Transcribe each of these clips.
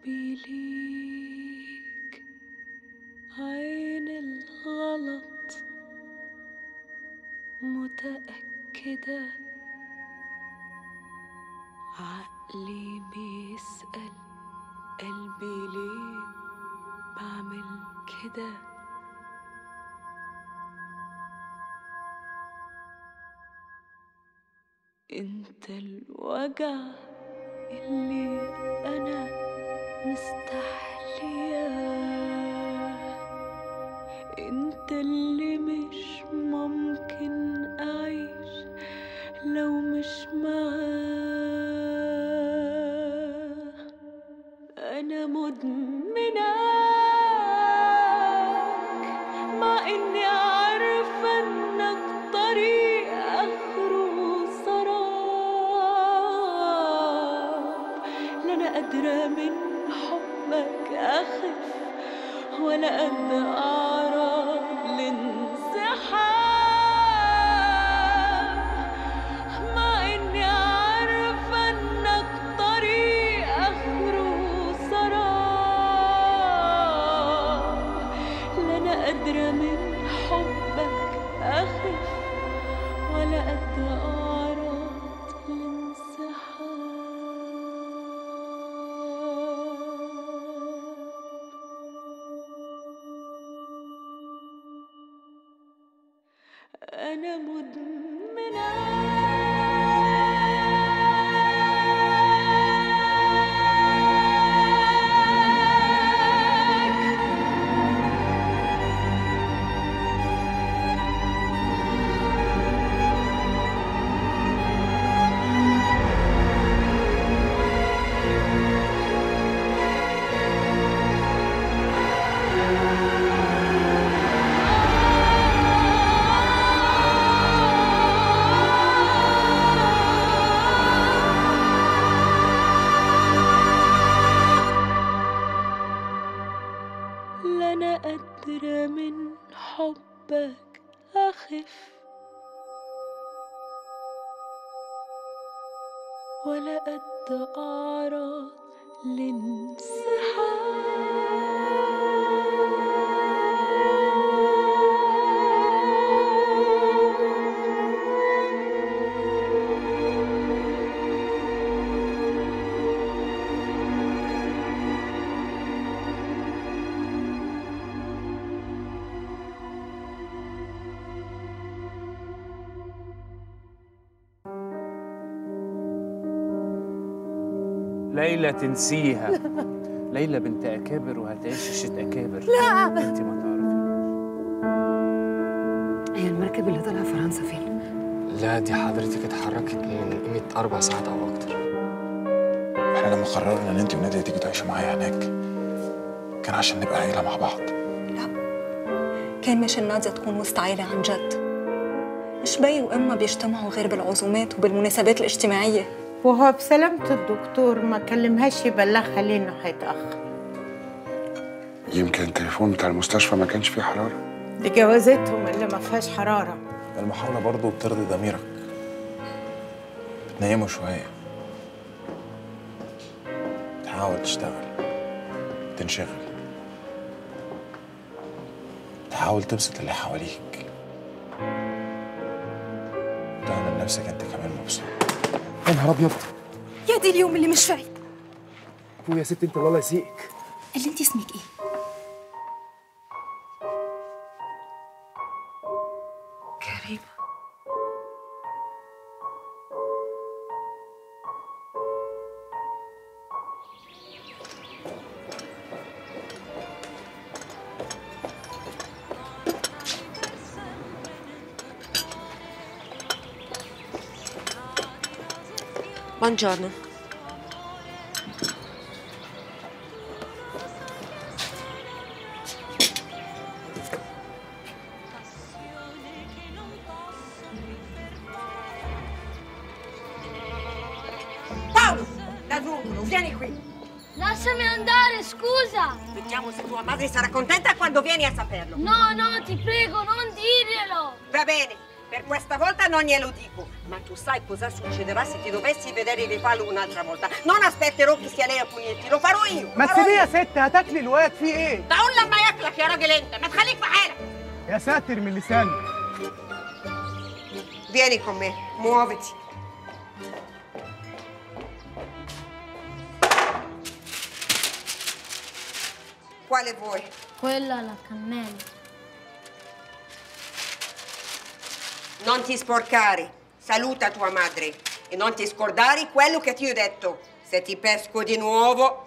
قلبي ليك عين الغلط متأكدة عقلي بيسأل قلبي ليه بعمل كده انت الوجع اللي انا مستحلياه انت اللي مش ممكن اعيش لو مش معاه انا مدمناك مع اني عارفه انك طريق اخره سراب لا انا قادره من حبك اخف ولا قد اعرض لانسحاب مع اني عارفه انك طريق اخره سراب لا انا قادره من حبك اخف ولا قد اعرض لانسحاب أنا مدمناك لا أنا قادرة من حبك أخف ولا قد أعرض لانسحاب ليلى تنسيها ليلى بنت اكابر وهتعيش عيشه اكابر لا انت ما تعرفي هي المركب اللي طالعه فرنسا فين؟ لا دي حضرتك اتحركت من قيمة أربع ساعات أو أكتر احنا لما قررنا ان انت ونادية تيجي تعيشوا معايا هناك كان عشان نبقى عيلة مع بعض كان مشان نادية تكون وسط عيلة عن جد مش بي وأمها بيجتمعوا غير بالعزومات وبالمناسبات الاجتماعية وهو بسلامة الدكتور ما كلمهاش يبلغها ليه انه هيتأخر يمكن التليفون بتاع المستشفى ما كانش فيه حرارة دي جوازتهم اللي ما فيهاش حرارة المحاولة برضه بترضي ضميرك بتنيمه شوية تحاول تشتغل تنشغل تحاول تبسط اللي حواليك تعمل نفسك انت كمان مبسوط يا نهار أبيض يا دي اليوم اللي مش فايت فوق يا ست أنت الله يسيئك اللي انت اسمك ايه؟ كريمة Buongiorno. Paolo, ladruncolo, vieni qui. Lasciami andare, scusa! Vediamo se tua madre sarà contenta quando vieni a saperlo. No, no, ti prego, non dirglielo! Va bene, Per questa volta non glielo dico, ma tu sai cosa succederà se ti dovessi vedere rifarlo un'altra volta. Non aspetterò che sia lei a punirti, lo farò io. ما farò تسيبيه يا io. ست هتاكلي الواد في ايه؟ ده قول لما ياكلك يا راجل انت ما تخليك في حالك يا ساتر من لسانك Vieni con me, muoviti. Quale vuoi? Quella la cannella. Non ti sporcare. Saluta tua madre. E non ti scordare quello che ti ho detto. Se ti pesco di nuovo.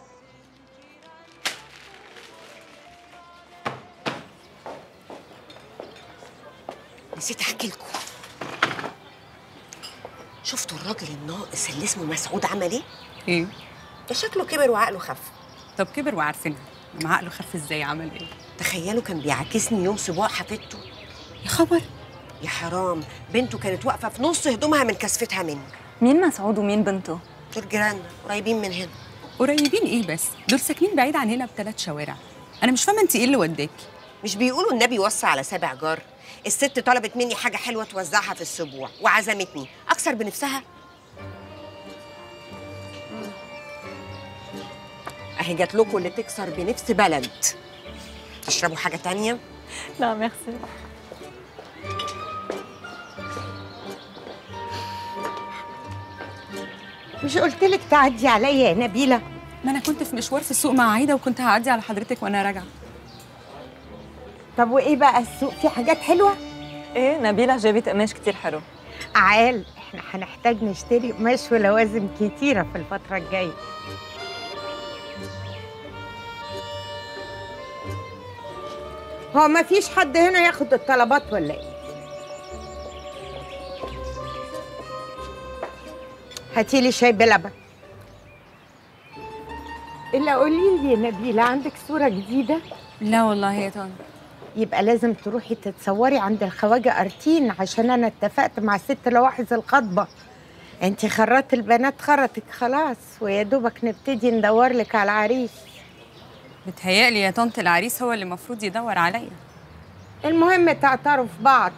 نسيت احكي لكم شفتوا الراجل الناقص اللي اسمه مسعود عمل ايه؟ ايه ده شكله كبر وعقله خف طب كبر وعارفينها لما عقله خف ازاي عمل ايه تخيلوا كان بيعاكسني يوم سبوع حفيدته يا خبر يا حرام بنته كانت واقفه في نص هدومها من كسفتها مني مين مسعود ومين بنته؟ دول جيراننا قريبين من هنا قريبين ايه بس دول ساكنين بعيد عن هنا بثلاث شوارع انا مش فاهمه انت ايه اللي وداكي مش بيقولوا النبي وصى على سابع جار الست طلبت مني حاجه حلوه توزعها في السبوع وعزمتني اكثر بنفسها اهي جات لكم اللي تكسر بنفس بلد تشربوا حاجه تانية لا ميرسي مش قلت لك تعدي عليا يا نبيله ما انا كنت في مشوار في السوق مع عايده وكنت هعدي على حضرتك وانا راجعه طب وايه بقى السوق فيه حاجات حلوه ايه نبيلة جابت قماش كتير حلو عال احنا هنحتاج نشتري قماش ولوازم كتيره في الفتره الجايه هو ما فيش حد هنا ياخد الطلبات ولا ايه هاتي لي شاي بلبن الا قولي لي يا نبيله عندك صوره جديده لا والله يا طن يبقى لازم تروحي تتصوري عند الخواجه ارتين عشان انا اتفقت مع ست لواحظ الخطبه انت خرات البنات خرتك خلاص ويا دوبك نبتدي ندور لك على العريس بتهيألي يا طنط العريس هو اللي المفروض يدور عليا المهم تعتروا في بعض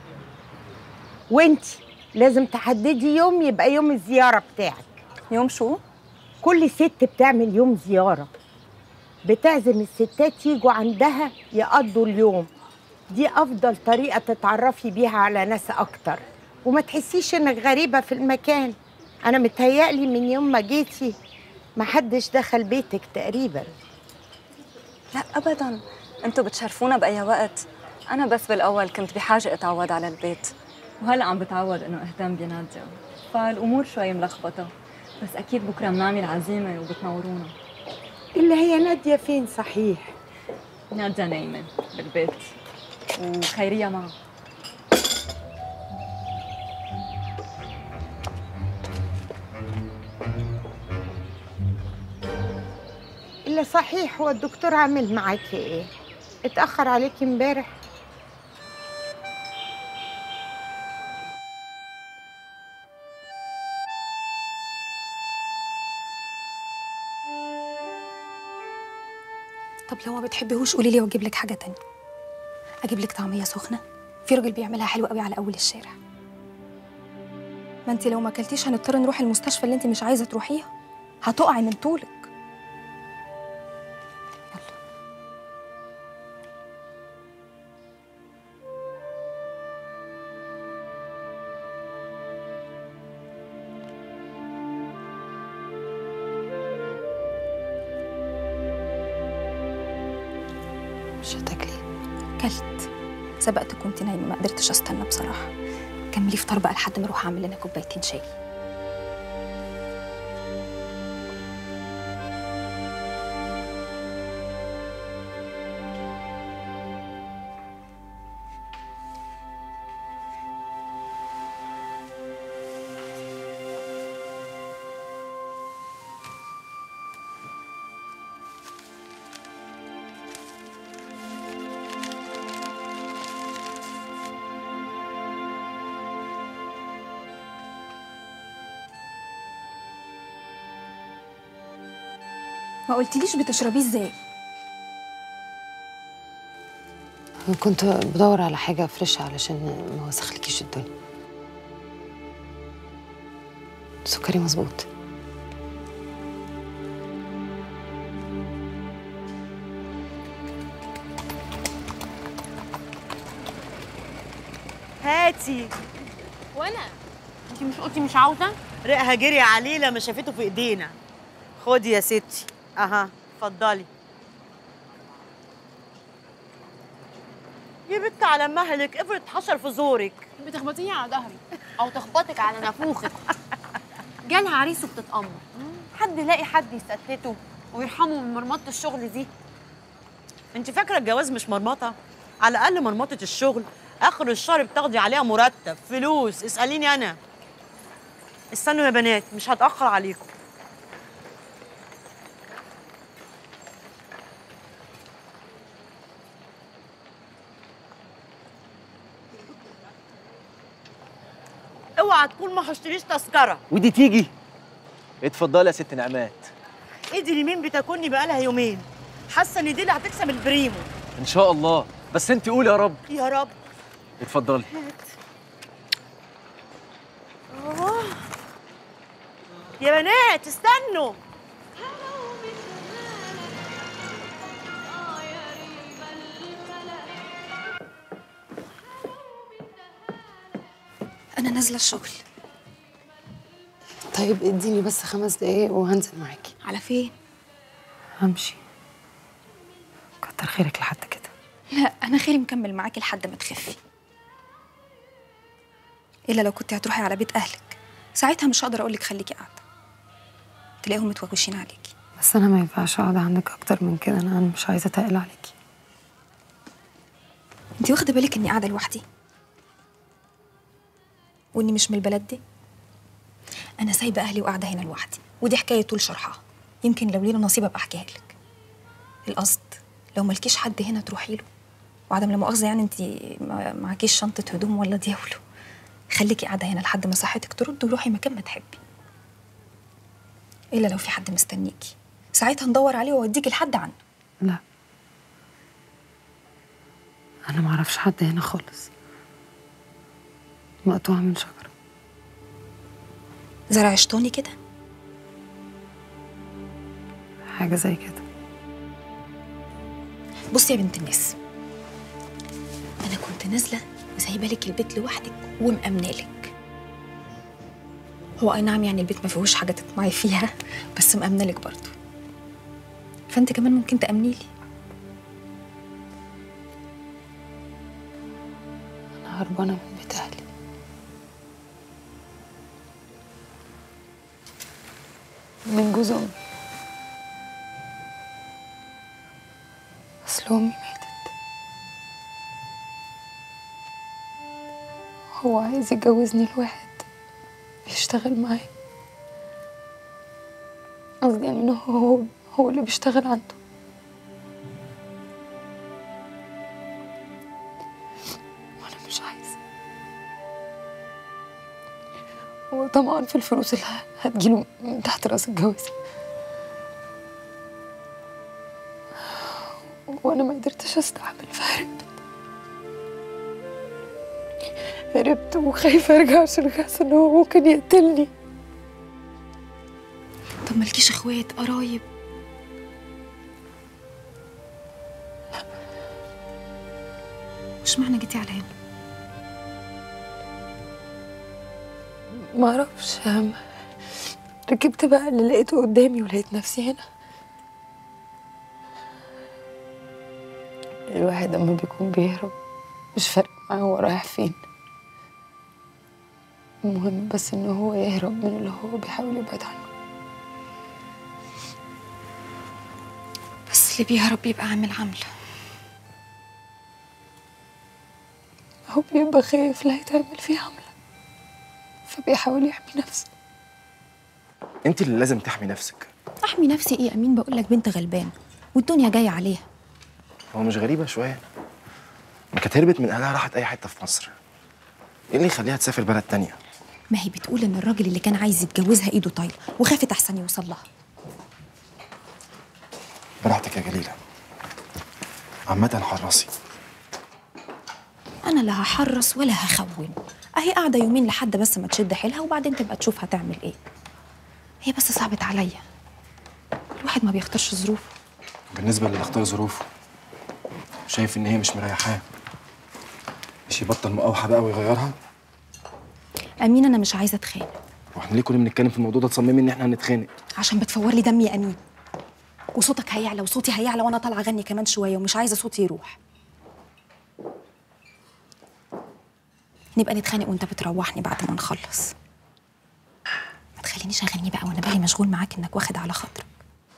وانت لازم تحددي يوم يبقى يوم الزياره بتاعك يوم شو؟ كل ست بتعمل يوم زياره بتعزم الستات يجوا عندها يقضوا اليوم دي افضل طريقه تتعرفي بيها على ناس اكتر وما تحسيش انك غريبه في المكان انا متهيألي من يوم ما جيتي محدش دخل بيتك تقريبا لا ابدا انتوا بتشرفونا باي وقت انا بس بالاول كنت بحاجه اتعود على البيت وهلا عم بتعود انه اهتم بناديه فالامور شوي ملخبطه بس اكيد بكره بنعمل عزيمه وبتنورونا اللي هي ناديه فين صحيح ناديه نايمه بالبيت وخيريه معها اللي صحيح هو الدكتور عامل معاكي ايه اتأخر عليكي امبارح طب لو ما بتحبيهوش قولي لي واجيب لك حاجه تانية اجيب لك طعميه سخنه في راجل بيعملها حلوه قوي على اول الشارع ما انت لو ما اكلتيش هنضطر نروح المستشفى اللي انت مش عايزه تروحيها هتقعي من طولك مش هتاكلي كلت سبقتك كنت نايمه ما قدرتش استنى بصراحه كملي فطار بقى لحد ما اروح اعمل لنا كوبايتين شاي ما قلتليش بتشربيه ازاي أنا كنت بدور على حاجة فريش علشان ما وسخلكيش الدنيا سكري مظبوط هاتي وانا انت مش قلتي مش عاوزه رقها جري عليه لما شافته في ايدينا خدي يا ستي اها اتفضلي يا بنت على مهلك افرض حشر في زورك بتخبطيني على ظهري او تخبطك على نافوخك جالها عريس وبتتأمر حد يلاقي حد يستتته ويرحمه من مرمطة الشغل دي انت فاكره الجواز مش مرمطه على الاقل مرمطه الشغل اخر الشهر بتاخدي عليها مرتب فلوس اساليني انا استنوا يا بنات مش هتاخر عليكم اوعى تكون ما هشتريش تذكره ودي تيجي اتفضلي يا ست نعمات ايدي اليمين بتاكلني بقالها يومين حاسه ان دي اللي هتكسب البريمو ان شاء الله بس انت قولي يا رب يا رب اتفضلي آه. يا بنات استنوا انا نازله الشغل طيب اديني بس خمس دقايق وهنزل معاكي على فين همشي كتر خيرك لحد كده لا انا خيري مكمل معاكي لحد ما تخفي الا لو كنت هتروحي على بيت اهلك ساعتها مش هقدر اقولك خليكي قاعده تلاقيهم متوغوشين عليكي بس انا ما ينفعش اقعد عندك اكتر من كده انا أنا مش عايزه اتقل عليكي انت واخده بالك اني قاعده لوحدي واني مش من البلد دي انا سايبه اهلي وقاعده هنا لوحدي ودي حكايه طول شرحها يمكن لو لينا نصيب ابقى احكيها لك القصد لو مالكيش حد هنا تروحي له وعدم لا مؤاخذه يعني انت ما- معكيش شنطه هدوم ولا دياولو خليكي قاعده هنا لحد ما صحتك ترد وروحي مكان ما تحبي الا لو في حد مستنيكي ساعتها ندور عليه واوديكي لحد عنه لا انا ما اعرفش حد هنا خالص مقطوعه من شجره زرع شطوني كده حاجه زي كده بصي يا بنت الناس انا كنت نازله وسايبه لك البيت لوحدك ومأمنه لك هو اي نعم يعني البيت ما فيهوش حاجه تطمعي فيها بس مأمنه لك برضه فانت كمان ممكن تأمني لي انا هربانه من بيت اهلي من جوز امي اصل امي ماتت هو عايز يجوزني لواحد بيشتغل معاه قصدي يعني ان هو هو اللي بيشتغل عنده وانا مش عايزه هو طمعان في الفلوس اللي هتجيله من تحت راس الجواز وانا ما قدرتش استحمل فهربت هربت وخايفه ارجع عشان حاسه ان هو ممكن يقتلني طب مالكيش اخوات قرايب مش معنى جيتي على هنا ما اعرفش ركبت بقى اللي لقيته قدامي ولقيت نفسي هنا الواحد لما بيكون بيهرب مش فارق معاه هو رايح فين المهم بس ان هو يهرب من اللي هو بيحاول يبعد عنه بس اللي بيهرب بيبقى عامل عامله هو بيبقى خايف لا يتعمل فيه عملة فبيحاول يحمي نفسه انت اللي لازم تحمي نفسك احمي نفسي ايه يا امين بقول لك بنت غلبانه والدنيا جايه عليها هو مش غريبه شويه ما كانت هربت من اهلها راحت اي حته في مصر ايه اللي يخليها تسافر بلد تانية ما هي بتقول ان الراجل اللي كان عايز يتجوزها ايده طايله وخافت احسن يوصل لها براحتك يا جليله عامه حرصي انا لا هحرص ولا هخون اهي قاعده يومين لحد بس ما تشد حيلها وبعدين تبقى تشوف هتعمل ايه هي بس صعبت عليا الواحد ما بيختارش ظروفه بالنسبه للي اختار ظروفه شايف ان هي مش مريحاه مش يبطل مقاوحه بقى ويغيرها امين انا مش عايزه اتخانق واحنا ليه كنا بنتكلم في الموضوع ده تصممي ان احنا هنتخانق عشان بتفور لي دمي يا امين وصوتك هيعلى وصوتي هيعلى وانا طالعه اغني كمان شويه ومش عايزه صوتي يروح نبقى نتخانق وانت بتروحني بعد ما نخلص ما تخلينيش اغني بقى وانا بالي مشغول معاك انك واخد على خاطرك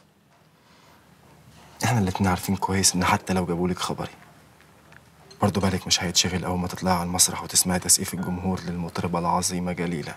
احنا الاتنين عارفين كويس ان حتى لو جابولك خبري برضه بالك مش هيتشغل اول ما تطلعي على المسرح وتسمعي تسقيف الجمهور للمطربه العظيمه جليله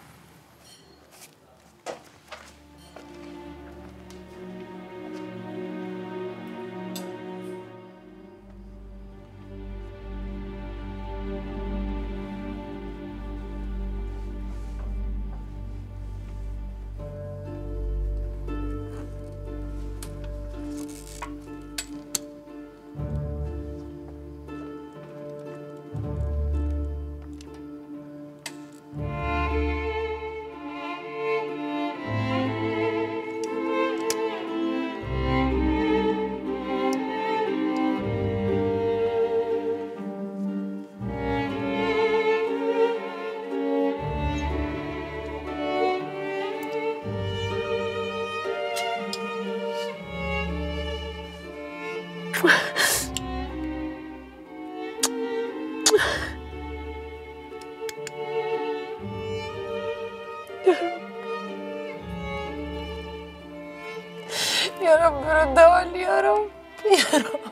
يا رب رد علي يا رب يا رب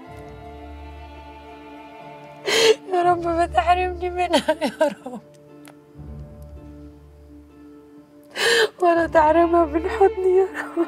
يا رب ما تحرمني منها يا رب ولا تحرمها من حضني يا رب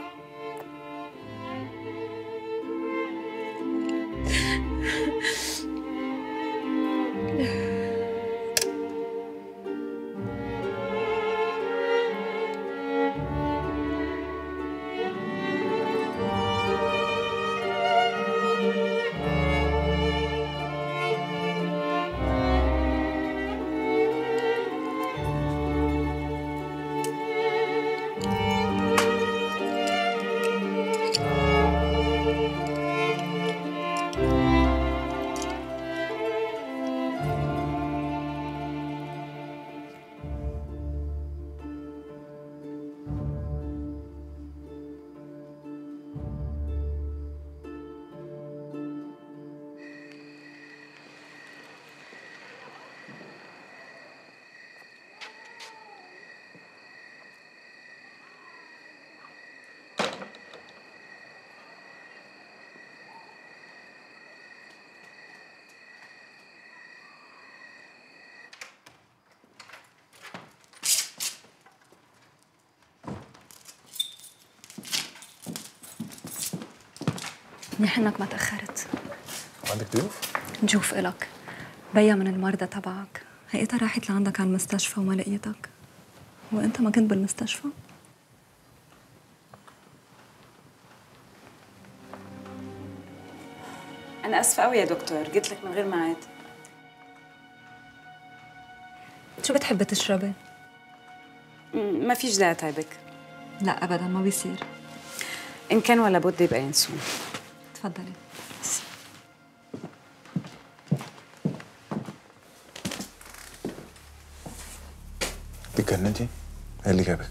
منيح انك ما تاخرت عندك ضيوف؟ نشوف إلك بيا من المرضى تبعك هيئتها راحت لعندك على المستشفى وما لقيتك وانت ما كنت بالمستشفى أنا آسفة أوي يا دكتور جيت لك من غير ميعاد شو بتحبي تشربي؟ ما فيش داعي تعبك لا ابدا ما بيصير إن كان ولا بد يبقى ينسون تفضلي اتجننتي؟ ايه اللي جابك؟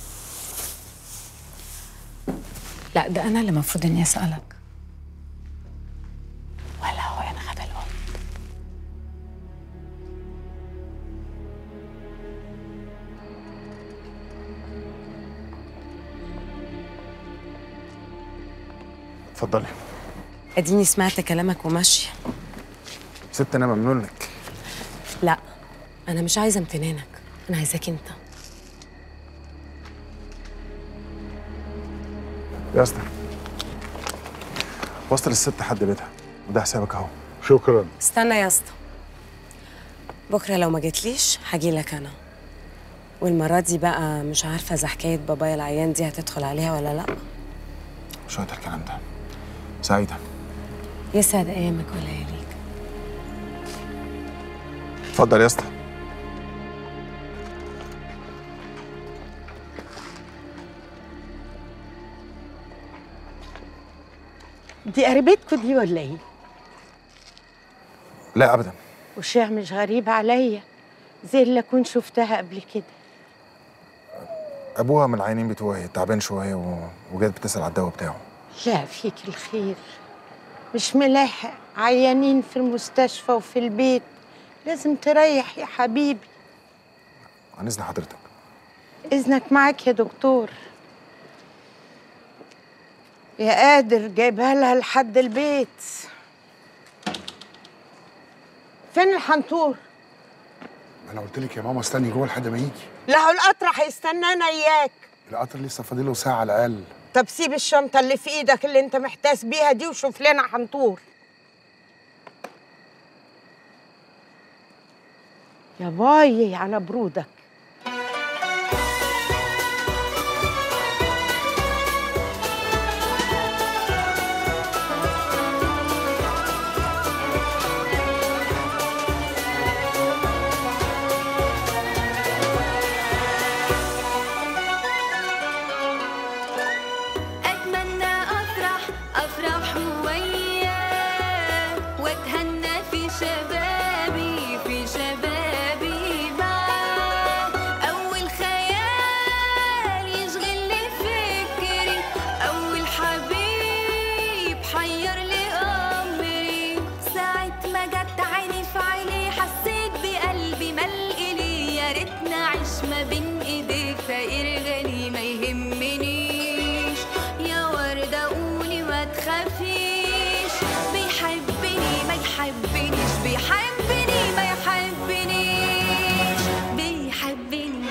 لا ده أنا اللي المفروض إني أسألك ولا هو أنا غبي الأم اتفضلي أديني سمعت كلامك وماشية ست انا ممنون لك لا أنا مش عايزة امتنانك أنا عايزاك أنت يا اسطى وصل الست حد بيتها وده حسابك اهو شكرا استنى يا اسطى بكرة لو ما جيتليش هجيلك أنا والمرة دي بقى مش عارفة إذا حكاية بابايا العيان دي هتدخل عليها ولا لأ مش وقت الكلام ده سعيدة يسعد أيامك ولياليك اتفضل يا اسطى دي قريبتكوا دي ولا ايه؟ لا ابدا وشيع مش غريبة عليا زي اللي كنت شفتها قبل كده ابوها من العينين بتوعي تعبان شويه و... وجت بتسال على الدواء بتاعه لا فيك الخير مش ملاحق عيانين في المستشفى وفي البيت لازم تريح يا حبيبي عن اذن حضرتك إذنك معاك يا دكتور يا قادر جايبها لها لحد البيت فين الحنطور؟ انا قلت لك يا ماما استني جوه لحد ما يجي لا هو القطر هيستنانا اياك القطر لسه فاضله ساعه على الاقل طب سيب الشنطة اللي في ايدك اللي انت محتاس بيها دي وشوف لنا حنطور يا باي على برودك أتمنى أفرح أفرح وياه وأتهنى في شبابي في شبابي معاه أول خيال يشغل لي فكري أول حبيب حير لي أمري ساعة ما جت عيني في عيني حسيت بقلبي ملء لي يا ريت نعيش ما بين ايديك فقير غني ما يهمنيش يا وردة قولي ما تخافيش بيحبني ما يحبنيش بيحبني ما يحبنيش بيحبني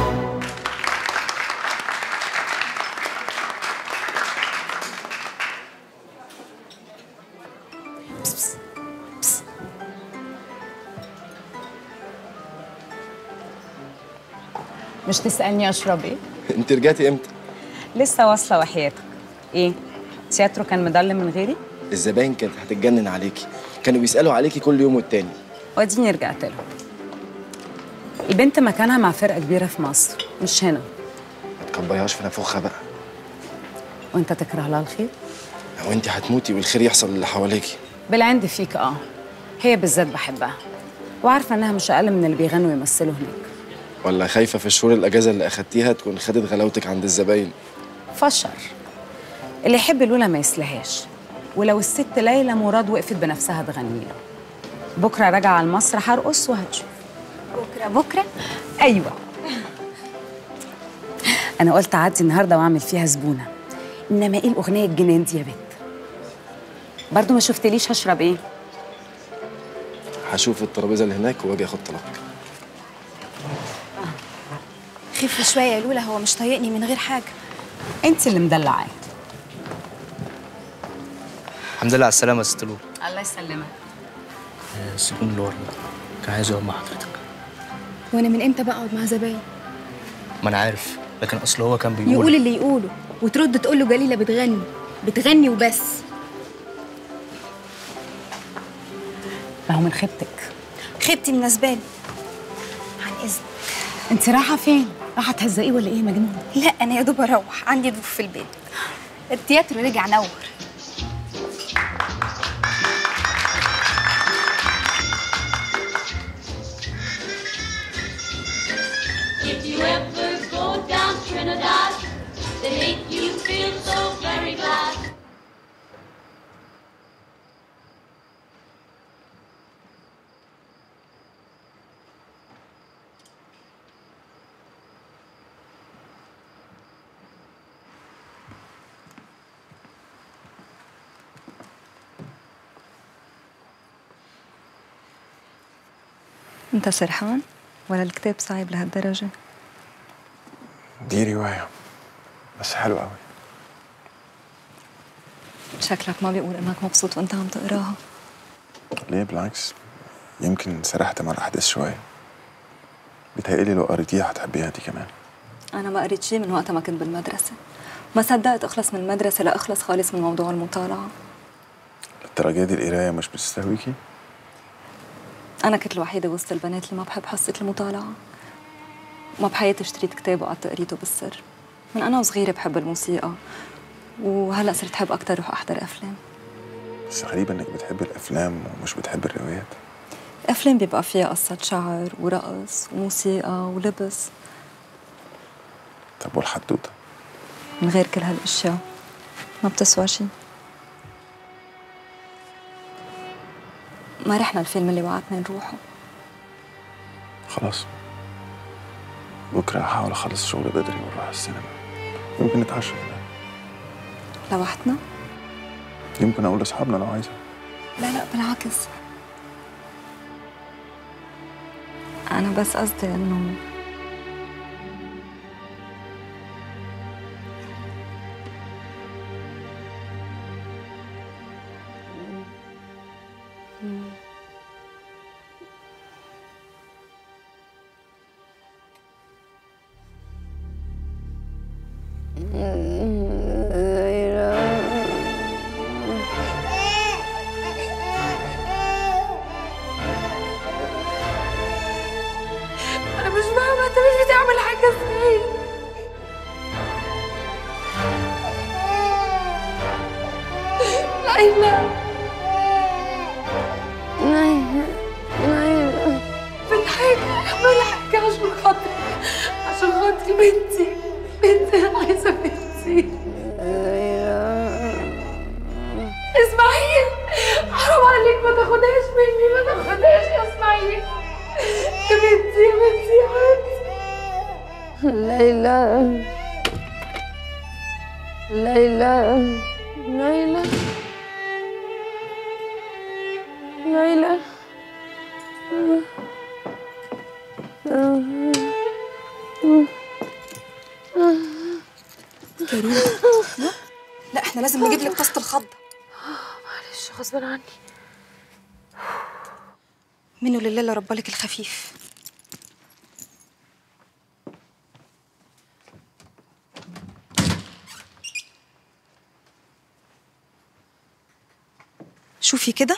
مش تسألني أشرب إيه؟ انت رجعتي امتى؟ لسه واصلة وحياتك إيه؟ تياترو كان مضلم من غيري؟ الزباين كانت هتتجنن عليكي كانوا بيسالوا عليكي كل يوم والتاني واديني رجعت لهم البنت مكانها مع فرقة كبيرة في مصر مش هنا ما تكبريهاش في نافوخها بقى وانت تكره لها الخير او انت هتموتي والخير يحصل للي حواليكي بالعند فيك اه هي بالذات بحبها وعارفة انها مش اقل من اللي بيغنوا ويمثلوا هناك ولا خايفه في الشهور الاجازه اللي اخدتيها تكون خدت غلاوتك عند الزباين فشر اللي يحب لولا ما يسلهاش ولو الست ليلى مراد وقفت بنفسها تغني له بكره راجعه على المسرح هرقص وهتشوف بكره بكره ايوه انا قلت اعدي النهارده واعمل فيها زبونه انما ايه الاغنيه الجنان دي يا بنت برضو ما شفتليش هشرب ايه هشوف الترابيزه اللي هناك واجي اخد طلبك خف شويه يا لولا هو مش طايقني من غير حاجه انت اللي مدلعاه الحمد لله على السلامة يا ست لولو الله يسلمك السجون اللي ورا كان عايز يقعد مع حضرتك وانا من امتى بقعد مع زباين ما أنا عارف لكن أصل هو كان بيقول يقول اللي يقوله وترد تقول له جليله بتغني بتغني وبس ما هو من خيبتك خيبتي مناسبالي عن اذن انت رايحه فين رايحه تهزقيه ولا ايه مجنونه لا انا يا دوب اروح عندي ضيوف في البيت التياترو رجع نور If you ever go down Trinidad, they make you feel so very glad. انت سرحان ولا الكتاب صعب لهالدرجة؟ دي روايه بس حلوه قوي شكلك ما بيقول انك مبسوط وانت عم تقراها ليه بالعكس يمكن سرحت مع الاحداث شويه بيتهيألي لو قريتيها هتحبيها دي كمان انا ما قريت شيء من وقت ما كنت بالمدرسة ما صدقت اخلص من المدرسة لاخلص خالص من موضوع المطالعة الدرجه دي القرايه مش بتستهويكي أنا كنت الوحيدة وسط البنات اللي ما بحب حصة المطالعة ما بحياتي اشتريت كتاب وقعدت قريته بالسر من أنا وصغيرة بحب الموسيقى وهلأ صرت أحب أكتر روح أحضر أفلام بس غريب انك بتحب الافلام ومش بتحب الروايات الأفلام بيبقى فيها قصة شعر ورقص وموسيقى ولبس طب والحدوته من غير كل هالأشياء ما بتسوى شي ما رحنا الفيلم اللي وعدنا نروحه خلاص بكره هحاول اخلص الشغل بدري ونروح السينما يمكن نتعشى كمان لوحدنا يمكن اقول لاصحابنا لو عايزه لا لا بالعكس أنا بس قصدي إنه انا مش فاهمه انت مش بتعمل حاجه ازاي ليلى ليلى ليلى بالحاجة اعمل حاجة عشان خاطري عشان خاطري بنتي بنتي انا عايزة بنتي اسماعيل حرام عليك ما تاخدهاش مني ما تاخدهاش يا اسماعيل يا بنتي يا بنتي يا بنتي ليلى ليلى ليلى ليلى كريم لا لا احنا لازم نجيب لك طاسه الخضه معلش غصب عني منه لله اللي ربالك الخفيف شوفي كده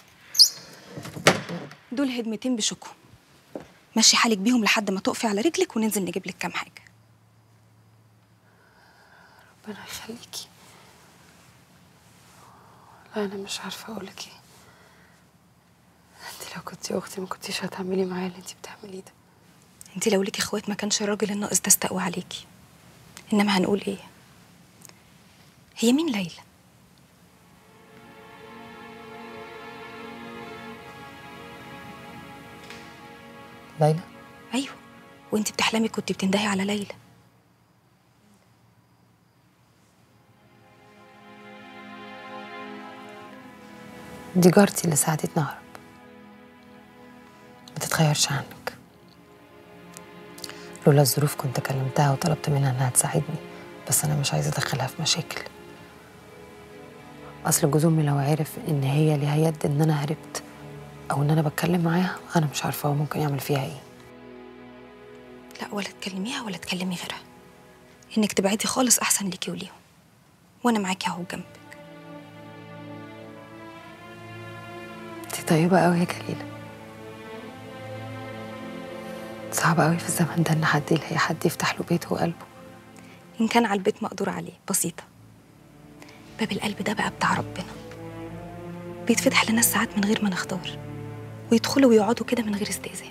دول هدمتين بشكو مشي حالك بيهم لحد ما تقفي على رجلك وننزل نجيب لك كام حاجه ربنا يخليكي لا انا مش عارفه اقولك ايه انت لو كنتي اختي ما كنتيش هتعملي معايا اللي انت بتعمليه ده انت لو ليكي اخوات ما كانش الراجل الناقص ده استقوى عليكي انما هنقول ايه هي مين ليلى ليلى ايوه وانت بتحلمي كنت بتندهي على ليلى دي جارتي اللي ساعدتني اهرب ما تتغيرش عنك لولا الظروف كنت كلمتها وطلبت منها انها تساعدني بس انا مش عايزه ادخلها في مشاكل اصل جوز امي لو عرف ان هي ليها يد ان انا هربت او ان انا بتكلم معاها انا مش عارفه هو ممكن يعمل فيها ايه لا ولا تكلميها ولا تكلمي غيرها انك تبعدي خالص احسن ليكي وليهم وانا معاكي اهو جنبك انت طيبه قوي يا جليله صعب قوي في الزمن ده ان حد يلاقي حد يفتح له بيته وقلبه ان كان على البيت مقدور عليه بسيطه باب القلب ده بقى بتاع ربنا بيتفتح لناس ساعات من غير ما نختار ويدخلوا ويقعدوا كده من غير استئذان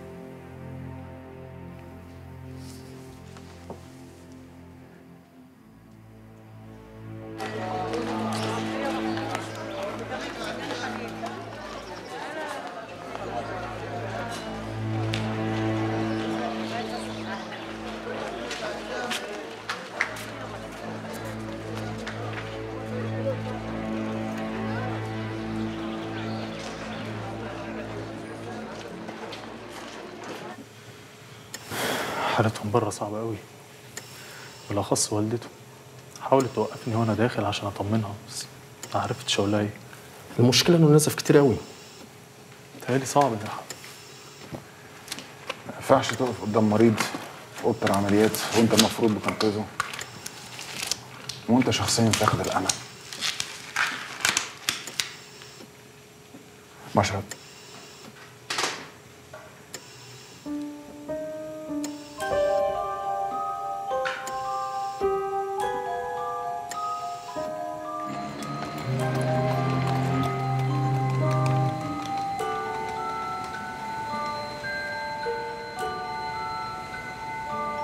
حالتهم بره صعبة قوي بالأخص والدته حاولت توقفني وأنا داخل عشان أطمنها بس ما عرفتش أقول لها إيه المشكلة إنه نزف كتير قوي تهيألي صعب ده ما ينفعش تقف قدام مريض في اوضه العمليات وانت المفروض بتنقذه وانت شخصيا فاقد الامل مشرب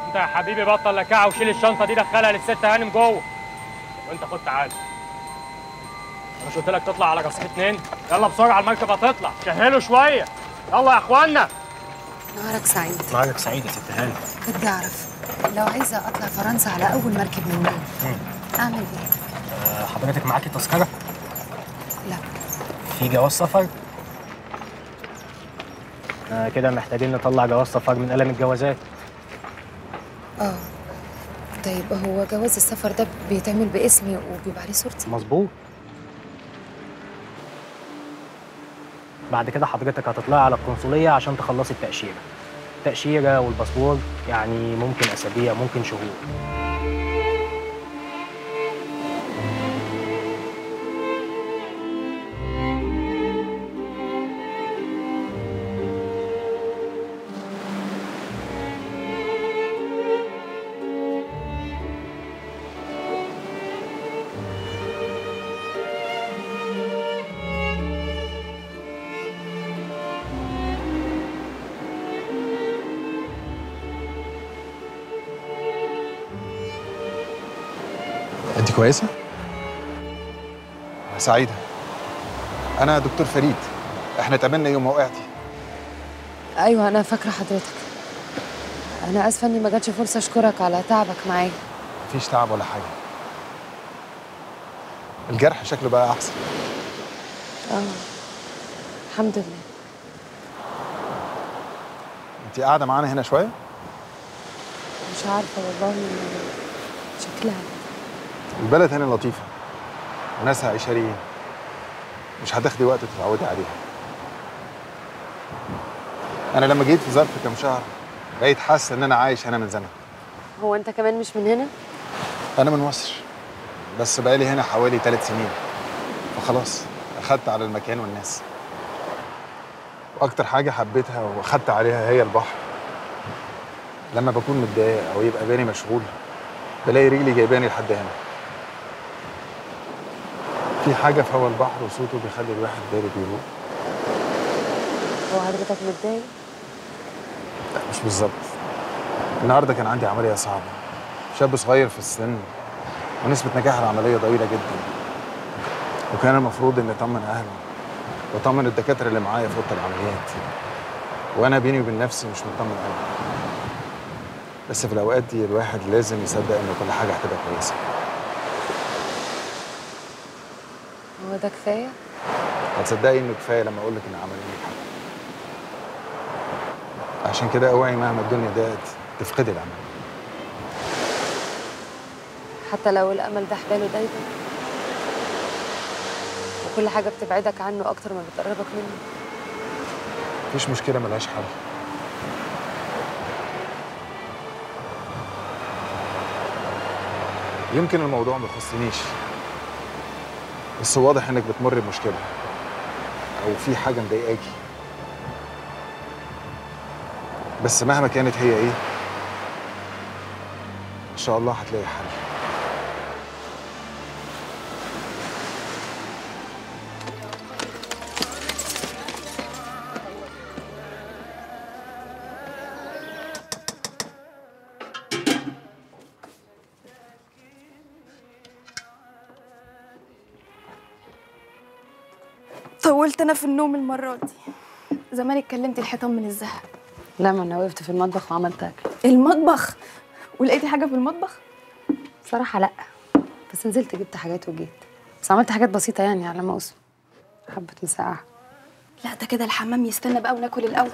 انت يا حبيبي بطل لكعه وشيل الشنطه دي دخلها للست هانم جوه وانت خد تعالى انا مش قلت لك تطلع على قصير اتنين يلا بسرعه المركب هتطلع شهلوا شويه يلا يا اخوانا نهارك سعيد معاك سعيد يا ست هانم بدي أعرف لو عايزة أطلع فرنسا على أول مركب من دول أعمل إيه؟ أه حضرتك معاكي تذكره لا في جواز سفر أه كده محتاجين نطلع جواز سفر من قلم الجوازات آه طيب هو جواز السفر ده بيتعمل باسمي وبيبقى عليه صورتي مظبوط بعد كده حضرتك هتطلعي على القنصلية عشان تخلصي التأشيرة التأشيرة والباسبور يعني ممكن أسابيع ممكن شهور انت كويسه سعيده انا دكتور فريد احنا اتقابلنا يوم ما وقعتي ايوه انا فاكره حضرتك انا اسفه اني ما جاتش فرصه اشكرك على تعبك معايا مفيش تعب ولا حاجه الجرح شكله بقى احسن اه الحمد لله انت قاعده معانا هنا شويه مش عارفه والله شكلها البلد هنا لطيفه وناسها عشريين مش هتاخدي وقت تتعودي عليها انا لما جيت في ظرف كام شهر بقيت حاسس ان انا عايش هنا من زمن هو انت كمان مش من هنا انا من مصر بس بقالي هنا حوالي ثلاث سنين فخلاص اخدت على المكان والناس واكتر حاجه حبيتها واخدت عليها هي البحر لما بكون متضايق او يبقى بالي مشغول بلاقي رجلي جايباني لحد هنا في حاجه في هوا البحر وصوته بيخلي الواحد باله بيروق هو حضرتك متضايق لا مش بالظبط النهارده كان عندي عمليه صعبه شاب صغير في السن ونسبه نجاح العمليه ضئيله جدا وكان المفروض اني اطمن اهله واطمن الدكاتره اللي معايا في اوضه العمليات وانا بيني وبين نفسي مش مطمن قوي بس في الاوقات دي الواحد لازم يصدق ان كل حاجه هتبقى كويسه هو ده كفايه هتصدقي انه كفايه لما اقول لك ان عمليه نجحت عشان كده اوعي مهما الدنيا ضاقت تفقدي الامل حتى لو الامل ده حباله دايما وكل حاجه بتبعدك عنه اكتر ما بتقربك منه مفيش مشكله ملهاش حل يمكن الموضوع ما يخصنيش بس واضح انك بتمر بمشكله او في حاجه مضايقاكي بس مهما كانت هي ايه ان شاء الله هتلاقي حل طولت انا في النوم المره دي زمان اتكلمت الحيطان من الزهق لا ما انا وقفت في المطبخ وعملت اكل المطبخ ولقيتي حاجه في المطبخ بصراحه لا بس نزلت جبت حاجات وجيت بس عملت حاجات بسيطه يعني على ما اسم حبه مسقعه لا ده كده الحمام يستنى بقى وناكل الاول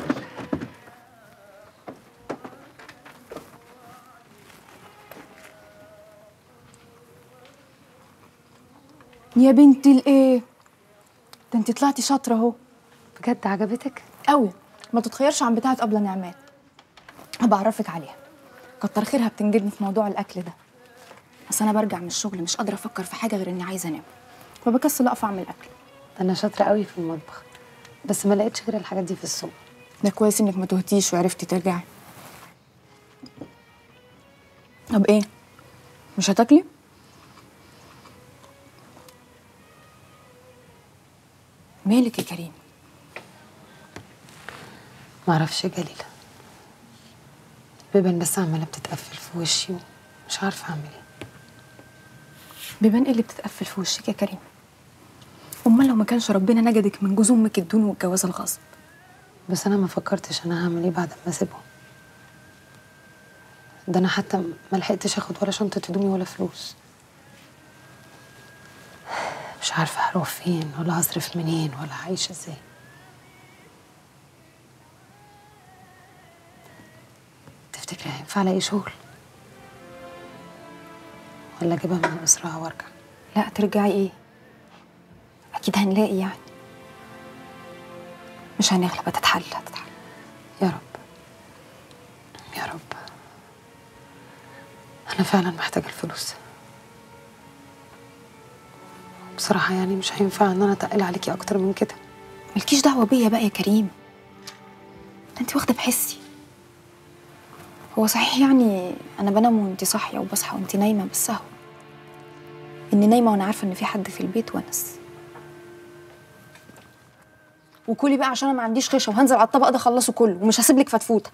يا بنتي الايه ده انت طلعتي شاطره اهو بجد عجبتك قوي ما تتخيرش عن بتاعه ابله نعمات هبقى اعرفك عليها كتر خيرها بتنجدني في موضوع الاكل ده بس انا برجع من الشغل مش قادره افكر في حاجه غير اني عايزه انام فبكسل اقف اعمل اكل انا شاطره قوي في المطبخ بس ما لقيتش غير الحاجات دي في السوق ده كويس انك ما تهتيش وعرفتي ترجعي طب ايه مش هتاكلي مالك يا كريم ما اعرفش يا جليله بيبان بس عمالة بتتقفل في وشي ومش عارفة أعمل إيه بيبان ايه اللي بتتقفل في وشك يا كريم امال لو ما كانش ربنا نجدك من جوز امك الدون والجواز الغصب بس أنا ما فكرتش أنا هعمل إيه بعد ما أسيبهم ده أنا حتى ما لحقتش آخد ولا شنطة هدومي ولا فلوس مش عارفة هروح فين ولا هصرف منين ولا هعيش ازاي تفتكري هينفع الاقي شغل ولا اجيبها من اسرها وارجع لا ترجعي ايه اكيد هنلاقي يعني مش هنغلب هتتحل هتتحل يا رب يا رب انا فعلا محتاجه الفلوس بصراحه يعني مش هينفع ان انا اتقل عليكي اكتر من كده مالكيش دعوه بيا بقى يا كريم ده انت واخده بحسي هو صحيح يعني انا بنام وانت صاحيه وبصحى وانت نايمه بس اهو اني نايمه وانا عارفه ان في حد في البيت ونس وكلي بقى عشان انا ما عنديش خشه وهنزل على الطبق ده اخلصه كله ومش هسيب لك فتفوته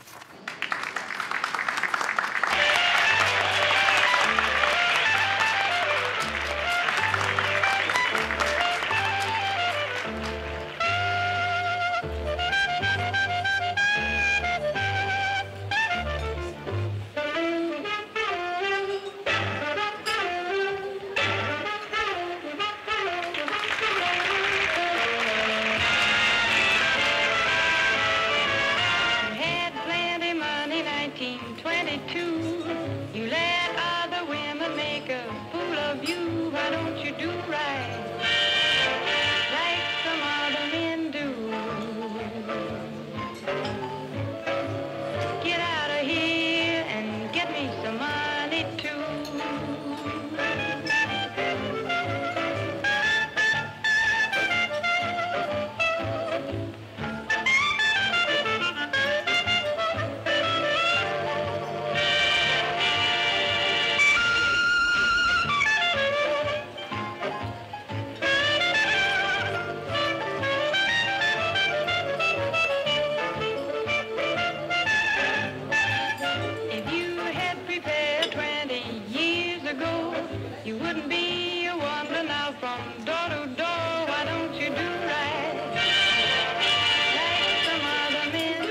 had plenty money, 1922. You let other women make a fool of you. Why don't you do right like some other men do? Get out of here and get me some money too. If you had prepared 20 years ago, you wouldn't be a wandering out from door to door. Why don't you do right like some other men?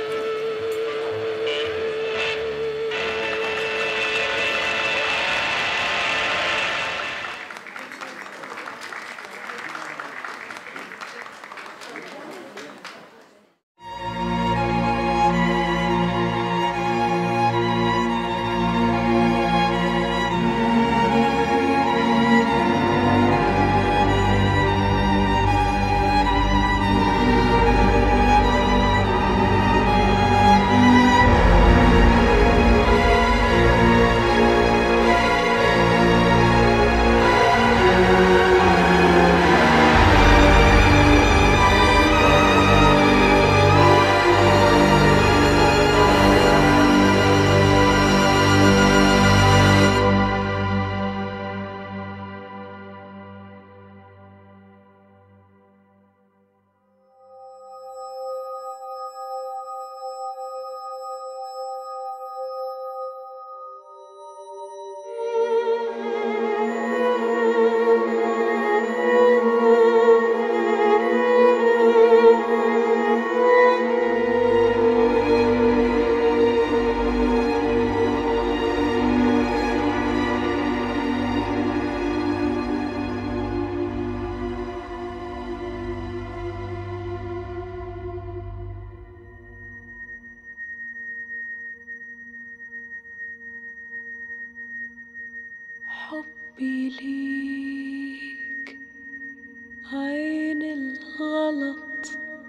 حبي ليك عين الغلط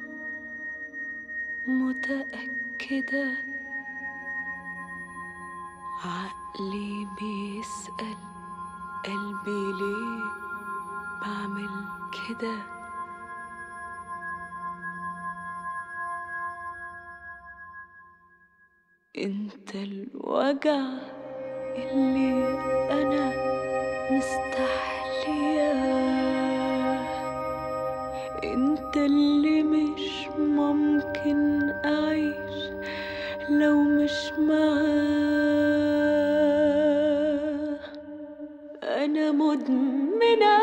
متأكدة عقلي بيسأل قلبي ليه بعمل كده انت الوجع اللي انا مستحلياه انت اللي مش ممكن اعيش لو مش معاك أنا مدمناك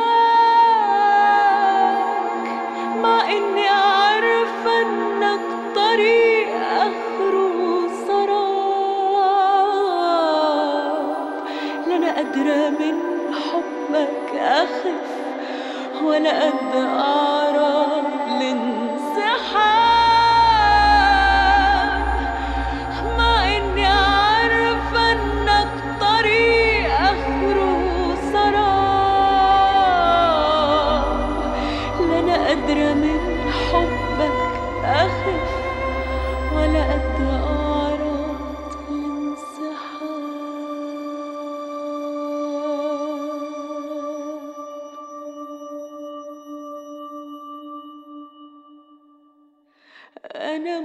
مع إني عارفة إنك طريق آخره سراب لا أنا قادرة من حبك أخف ولا قد أعرض لانسحاب مع إني عارفة إنك طريق آخره سراب لا أنا قادرة من حبك أخف ولا قد أعرض لانسحاب أنا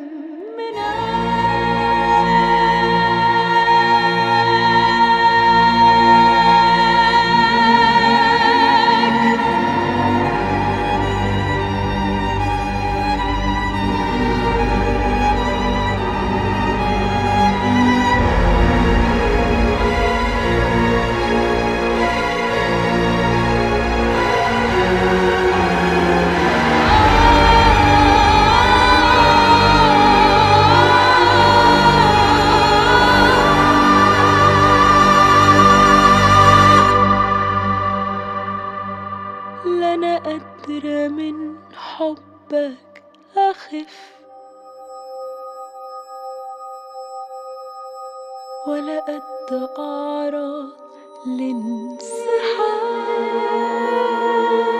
لا أنا قادرة من حبك أخف ولا قد أعرض لانسحاب